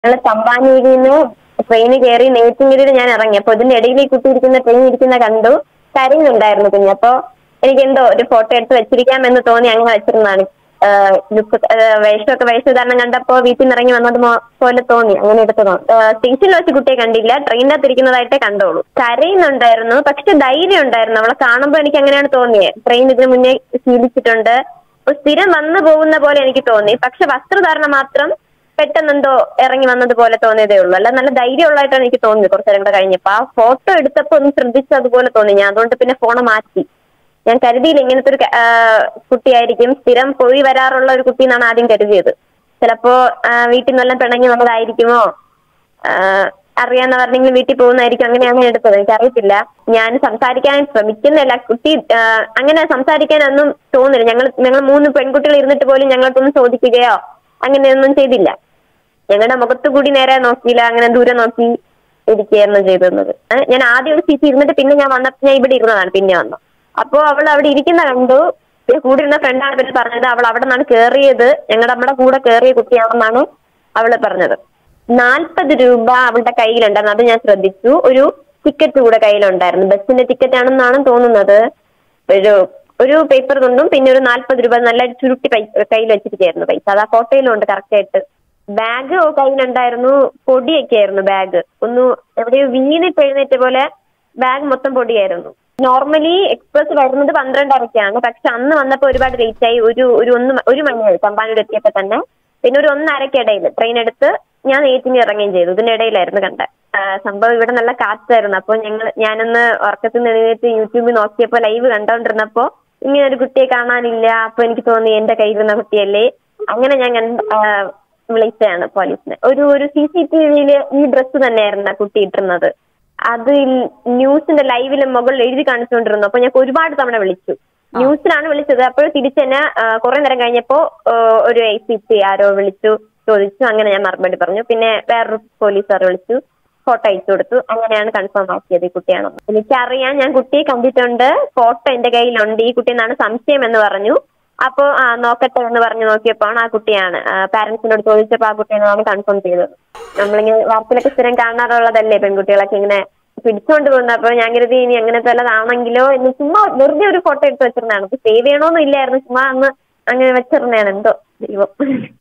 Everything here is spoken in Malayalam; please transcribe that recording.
ഞങ്ങൾ തമ്പാനൂരിൽ നിന്ന് ട്രെയിന് കയറി നെയ്ത്തിങ്കരിയിൽ ഞാൻ ഇറങ്ങി അപ്പൊ ഇതിന്റെ ഇടയിൽ ഈ കുട്ടി ഇരിക്കുന്ന ട്രെയിൻ ഇരിക്കുന്ന കണ്ടു കരയുന്നുണ്ടായിരുന്നു കുഞ്ഞ് അപ്പൊ എനിക്ക് എന്തോ ഒരു ഫോട്ടോ എടുത്ത് വെച്ചിരിക്കാമെന്ന് തോന്നി അങ്ങനെ വെച്ചിരുന്നതാണ് ലുക്ക് വേഷമൊക്കെ വേഷധാരണം കണ്ടപ്പോ വീട്ടിൽ നിന്ന് ഇറങ്ങി വന്നത് മോ- പോലെ തോന്നി അങ്ങനെ എടുത്തതാണ് സ്റ്റേഷനിൽ വെച്ച് കുട്ടിയെ കണ്ടില്ല ട്രെയിനിന്റെ അകത്ത് ഇരിക്കുന്നതായിട്ടേ കണ്ടോളൂ കരയുന്നുണ്ടായിരുന്നു പക്ഷെ ധൈര്യം ഉണ്ടായിരുന്നു അവളെ കാണുമ്പോൾ എനിക്ക് അങ്ങനെയാണ് തോന്നിയത് ട്രെയിൻ ഇതിന് മുന്നേ ശീലിച്ചിട്ടുണ്ട് അപ്പൊ സ്ഥിരം വന്നു പോകുന്ന പോലെ എനിക്ക് തോന്നി പക്ഷെ വസ്ത്രധാരണം മാത്രം പെട്ടെന്ന് എന്തോ ഇറങ്ങി വന്നത് പോലെ തോന്നിയതേ ഉള്ളൂ അല്ല നല്ല ധൈര്യമുള്ളതായിട്ടാണ് എനിക്ക് തോന്നിയത് കുറച്ചു നേരം കൂടെ കഴിഞ്ഞപ്പോ ആ ഫോട്ടോ എടുത്തപ്പോ ഒന്ന് ശ്രദ്ധിച്ചു അതുപോലെ തോന്നി ഞാൻ അതുകൊണ്ട് പിന്നെ ഫോണ് മാറ്റി ഞാൻ കരുതിയില്ല ഇങ്ങനത്തെ ഒരു ക- ആ, കുട്ടിയായിരിക്കും സ്ഥിരം പോയി വരാറുള്ള ഒരു കുട്ടി എന്നാണ് ആദ്യം കരുതിയത് ചിലപ്പോ ആ, വീട്ടിൽ നിന്നെല്ലാം പിണങ്ങി വന്നതായിരിക്കുമോ ആ, അറിയാന്ന് പറഞ്ഞെങ്കിൽ വീട്ടിൽ പോകുന്നതായിരിക്കും അങ്ങനെയാണ് ഞാൻ എടുത്തത് എനിക്കറിയത്തില്ല ഞാൻ സംസാരിക്കാൻ ശ്രമിക്കുന്നില്ല കുട്ടി ആ, അങ്ങനെ സംസാരിക്കാനൊന്നും തോന്നില്ല ഞങ്ങൾ ഞങ്ങൾ മൂന്ന് പെൺകുട്ടികൾ ഇരുന്നിട്ട് പോലും ഞങ്ങൾക്കൊന്നും ചോദിക്കുകയോ അങ്ങനെയൊന്നും ചെയ്തില്ല ഞങ്ങളുടെ മുഖത്ത് കൂടി നേരെ നോക്കിയില്ല അങ്ങനെ ദൂരെ നോക്കി ഇരിക്കുകയായിരുന്നു ചെയ്തിരുന്നത് ഏ, ഞാൻ ആദ്യം ഒരു സീറ്റ് ഇരുന്നിട്ട് പിന്നെ ഞാൻ വന്നപ്പോൾ ഞാൻ ഇവിടെ ഇരുന്നതാണ് പിന്നെ വന്നു അപ്പോ അവൾ അവിടെ ഇരിക്കുന്ന കണ്ടു പിന്നെ കൂടെ ഇരുന്ന ഫ്രണ്ടാണ് പിന്നെ പറഞ്ഞത് അവൾ അവിടെ നിന്നാണ് കയറിയത് ഞങ്ങളുടെ നമ്മുടെ കൂടെ കയറിയ കുട്ടിയാണെന്നാണ് അവള് പറഞ്ഞത് നാൽപ്പത് രൂപ അവളുടെ കയ്യിലുണ്ടായിരുന്നു അത് ഞാൻ ശ്രദ്ധിച്ചു ഒരു ടിക്കറ്റ് കൂടെ കയ്യിലുണ്ടായിരുന്നു ബസ്സിന്റെ ടിക്കറ്റ് ആണെന്നാണ് തോന്നുന്നത് ഒരു ഒരു പേപ്പർ കൊണ്ടും പിന്നെ ഒരു നാൽപ്പത് രൂപ നല്ല ചുരുട്ടി പൈസ കയ്യിൽ വെച്ചിരിക്കുകയായിരുന്നു പൈസ അത് ആ ഫോട്ടോയിലുണ്ട് കറക്റ്റ് ആയിട്ട് ബാഗ് കയ്യിലുണ്ടായിരുന്നു പൊടിയൊക്കെ ആയിരുന്നു ബാഗ് ഒന്ന് എവിടെയോ വീണിട്ട് എഴുന്നേറ്റ പോലെ ബാഗ് മൊത്തം പൊടിയായിരുന്നു നോർമലി എക്സ്പ്രസ് വരുന്നത് പന്ത്രണ്ടരക്കാണ് പക്ഷെ അന്ന് വന്നപ്പോൾ ഒരുപാട് ലേറ്റ് ആയി ഒരു ഒരു ഒന്ന് മ- ഒരു മണിയായി തമ്പാനൂർ എത്തിയപ്പോ തന്നെ പിന്നെ ഒരു ഒന്നരക്കിടയിൽ ട്രെയിൻ എടുത്ത് ഞാൻ ഏറ്റിന് ഇറങ്ങുകയും ചെയ്തു ഇതിന്റെ ഇടയിലായിരുന്നു കണ്ടത് ആ, സംഭവം ഇവിടെ നല്ല കാറ്റായിരുന്നു അപ്പോൾ ഞങ്ങൾ ഞാനൊന്ന് ഉറക്കത്തിൽ നിന്ന് എഴുന്നേറ്റ് യൂട്യൂബിൽ നോക്കിയപ്പോൾ ലൈവ് കണ്ടോണ്ടിരുന്നപ്പോ ഇങ്ങനെ ഒരു കുട്ടിയെ കാണാനില്ല അപ്പൊ എനിക്ക് തോന്നി എന്റെ കയ്യിലിരുന്ന കുട്ടിയല്ലേ അങ്ങനെ ഞാൻ കണ്ട- ആ, വിളിച്ചതാണ് പോലീസിനെ ഒരു ഒരു സി സി ടി വിയില് ഈ ഡ്രസ്സ് തന്നെയായിരുന്നു ആ കുട്ടി ഇട്ടിരുന്നത് അത് ഈ ന്യൂസിന്റെ ലൈവില് മുകളിൽ എഴുതി കാണിച്ചുകൊണ്ടിരുന്നു അപ്പൊ ഞാൻ ഒരുപാട് തവണ വിളിച്ചു ന്യൂസിലാണ് വിളിച്ചത് അപ്പോൾ തിരിച്ചെന്നെ കുറെ നേരം കഴിഞ്ഞപ്പോ ആ, ഒരു ഐ സി പി ആരോ വിളിച്ചു ചോദിച്ചു അങ്ങനെ ഞാൻ മറുപടി പറഞ്ഞു പിന്നെ വേറൊരു പോലീസുകാർ വിളിച്ചു ഫോട്ടോ അയച്ചു കൊടുത്തു അങ്ങനെയാണ് കൺഫേം ആക്കിയത് ഈ കുട്ടിയാണെന്ന് എനിക്കറിയാം ഞാൻ കുട്ടിയെ കണ്ടിട്ടുണ്ട് ഫോട്ടോ എന്റെ കയ്യിലുണ്ട് ഈ കുട്ടി എന്നാണ് സംശയം എന്ന് പറഞ്ഞു അപ്പോ ആ നോക്കട്ടെ എന്ന് പറഞ്ഞു നോക്കിയപ്പോൾ ആ കുട്ടിയാണ് പാരന്റ്സിനോട് ചോദിച്ചപ്പോൾ ആ കുട്ടിയാണ് കൺഫേം ചെയ്തത് നമ്മളിങ്ങനെ വാർത്തയിലൊക്കെ സ്ഥിരം കാണാറുള്ളതല്ലേ പെൺകുട്ടികളൊക്കെ ഇങ്ങനെ പിടിച്ചോണ്ട് പോകുന്നത് അപ്പൊ ഞാൻ കരുതി ഇനി അങ്ങനത്തെ വല്ലതാണെങ്കിലോ എന്ന് ചുമ്മാ വെറുതെ ഒരു ഫോട്ടോ എടുത്ത് വെച്ചിരുന്നതാണ് സേവ് ചെയ്യണോന്നും ഇല്ലായിരുന്നു ചുമ്മാ അന്ന് അങ്ങനെ വെച്ചിരുന്നതാണ് എന്തോ ദൈവം